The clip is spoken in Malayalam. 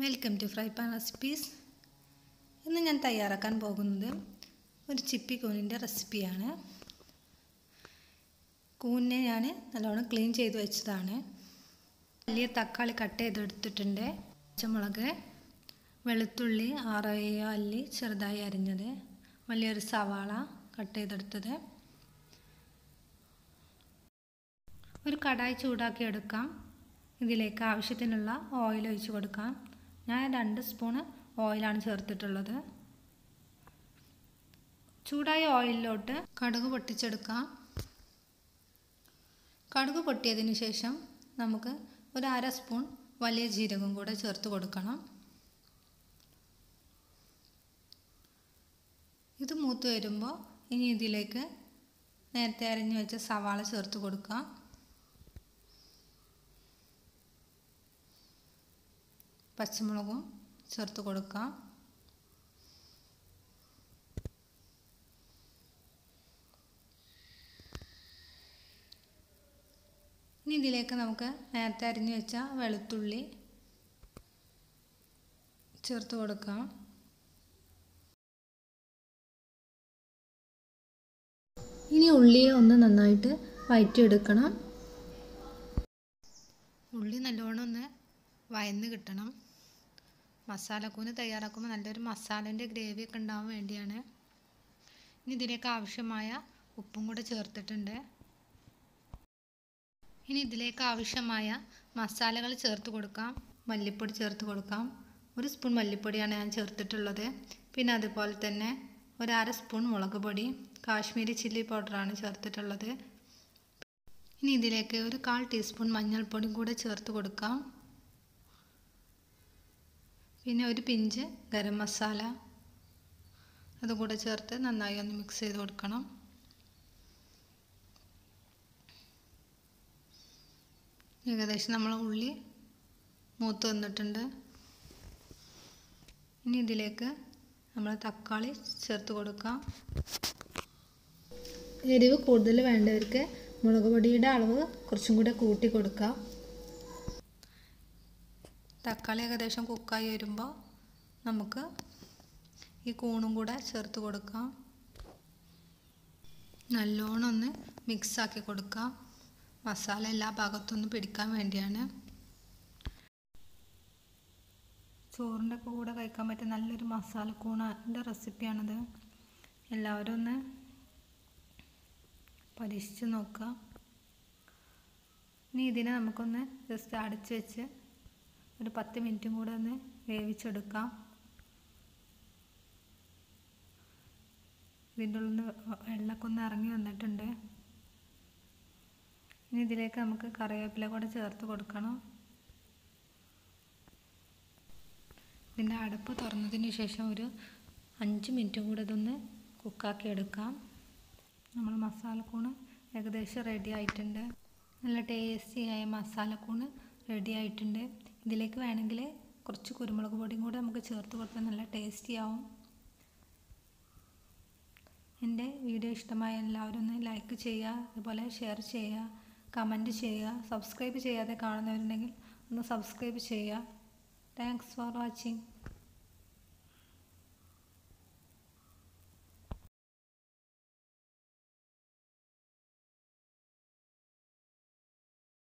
welcome to fry pan recipes ഇന്ന് ഞാൻ തയ്യാറാക്കാൻ പോകുന്നത് ഒരു ചിപ്പി കൂനിൻ്റെ റെസിപ്പിയാണ് കൂനിനെ ഞാൻ നല്ലോണം ക്ലീൻ ചെയ്ത് വെച്ചതാണ് വലിയ തക്കാളി കട്ട് ചെയ്തെടുത്തിട്ടുണ്ട് പച്ചമുളക് വെളുത്തുള്ളി ആറോ ഏഴോ അല്ലി ചെറുതായി അരിഞ്ഞത് വലിയൊരു സവാള കട്ട് ചെയ്തെടുത്തത് ഒരു കടായി ചൂടാക്കി എടുക്കാം ഇതിലേക്ക് ആവശ്യത്തിനുള്ള ഓയിൽ ഒഴിച്ച് കൊടുക്കാം ഞാൻ രണ്ട് സ്പൂണ് ഓയിലാണ് ചേർത്തിട്ടുള്ളത് ചൂടായ ഓയിലിലോട്ട് കടുക് പൊട്ടിച്ചെടുക്കാം കടുക് പൊട്ടിയതിന് ശേഷം നമുക്ക് ഒരു അര സ്പൂൺ വലിയ ജീരകം കൂടെ ചേർത്ത് കൊടുക്കണം ഇത് മൂത്ത് വരുമ്പോൾ ഇനി ഇതിലേക്ക് നേരത്തെ അരിഞ്ഞു വെച്ച സവാള ചേർത്ത് കൊടുക്കാം പച്ചമുളകും ചേർത്ത് കൊടുക്കാം ഇനി ഇതിലേക്ക് നമുക്ക് നേരത്തെ അരിഞ്ഞു വെച്ച വെളുത്തുള്ളി ചേർത്ത് കൊടുക്കാം ഇനി ഉള്ളിയെ ഒന്ന് നന്നായിട്ട് വയറ്റിയെടുക്കണം ഉള്ളി നല്ലോണം ഒന്ന് വയന്ന് കിട്ടണം മസാലക്കൂന് തയ്യാറാക്കുമ്പോൾ നല്ലൊരു മസാലേൻ്റെ ഗ്രേവി ഒക്കെ ഉണ്ടാവാൻ വേണ്ടിയാണ് ഇനി ഇതിലേക്ക് ആവശ്യമായ ഉപ്പും കൂടെ ചേർത്തിട്ടുണ്ട് ഇനി ഇതിലേക്ക് ആവശ്യമായ മസാലകൾ ചേർത്ത് കൊടുക്കാം മല്ലിപ്പൊടി ചേർത്ത് കൊടുക്കാം ഒരു സ്പൂൺ മല്ലിപ്പൊടിയാണ് ഞാൻ ചേർത്തിട്ടുള്ളത് പിന്നെ അതുപോലെ തന്നെ ഒരു അര സ്പൂൺ മുളക് പൊടി കാശ്മീരി ചില്ലി പൗഡറാണ് ചേർത്തിട്ടുള്ളത് ഇനി ഇതിലേക്ക് ഒരു കാൽ ടീസ്പൂൺ മഞ്ഞൾപ്പൊടിയും കൂടെ ചേർത്ത് കൊടുക്കാം പിന്നെ ഒരു പിഞ്ച് ഗരം മസാല അതും കൂടെ ചേർത്ത് നന്നായി ഒന്ന് മിക്സ് ചെയ്ത് കൊടുക്കണം ഏകദേശം നമ്മൾ ഉള്ളി മൂത്ത് വന്നിട്ടുണ്ട് ഇനി ഇതിലേക്ക് നമ്മൾ തക്കാളി ചേർത്ത് കൊടുക്കാം എരിവ് കൂടുതൽ വേണ്ടവർക്ക് മുളക് പൊടിയുടെ അളവ് കുറച്ചും കൂടെ കൂട്ടി കൊടുക്കാം തക്കാളി ഏകദേശം കുക്കായി വരുമ്പോൾ നമുക്ക് ഈ കൂണും കൂടെ ചേർത്ത് കൊടുക്കാം നല്ലോണം ഒന്ന് മിക്സാക്കി കൊടുക്കാം മസാല എല്ലാ ഭാഗത്തൊന്നും പിടിക്കാൻ വേണ്ടിയാണ് ചോറിൻ്റെ ഒക്കെ കൂടെ കഴിക്കാൻ പറ്റിയ നല്ലൊരു മസാല കൂണിൻ്റെ റെസിപ്പിയാണിത് എല്ലാവരും ഒന്ന് പരീക്ഷിച്ച് നോക്കുക ഇനി ഇതിനെ നമുക്കൊന്ന് ജസ്റ്റ് അടച്ച് വെച്ച് ഒരു പത്ത് മിനിറ്റും കൂടെ ഒന്ന് വേവിച്ചെടുക്കാം ഇതിൻ്റെ ഉള്ളിൽ നിന്ന് വെള്ളമൊക്കെ ഒന്ന് ഇറങ്ങി വന്നിട്ടുണ്ട് ഇനി ഇതിലേക്ക് നമുക്ക് കറിവേപ്പില കൂടെ ചേർത്ത് കൊടുക്കണം ഇതിൻ്റെ അടപ്പ് തുറന്നതിന് ശേഷം ഒരു അഞ്ച് മിനിറ്റും കൂടെ ഇതൊന്ന് കുക്കാക്കി എടുക്കാം നമ്മൾ മസാലക്കൂണ് ഏകദേശം റെഡി ആയിട്ടുണ്ട് നല്ല ടേസ്റ്റിയായ മസാലക്കൂണ് റെഡി ആയിട്ടുണ്ട് ഇതിലേക്ക് വേണമെങ്കിൽ കുറച്ച് കുരുമുളക് പൊടിയും കൂടെ നമുക്ക് ചേർത്ത് കൊടുത്താൽ നല്ല ടേസ്റ്റി ആവും എൻ്റെ വീഡിയോ ഇഷ്ടമായ എല്ലാവരും ഒന്ന് ലൈക്ക് ചെയ്യുക അതുപോലെ ഷെയർ ചെയ്യുക കമൻറ്റ് ചെയ്യുക സബ്സ്ക്രൈബ് ചെയ്യാതെ കാണുന്നവരുണ്ടെങ്കിൽ ഒന്ന് സബ്സ്ക്രൈബ് ചെയ്യുക താങ്ക്സ് ഫോർ വാച്ചിങ്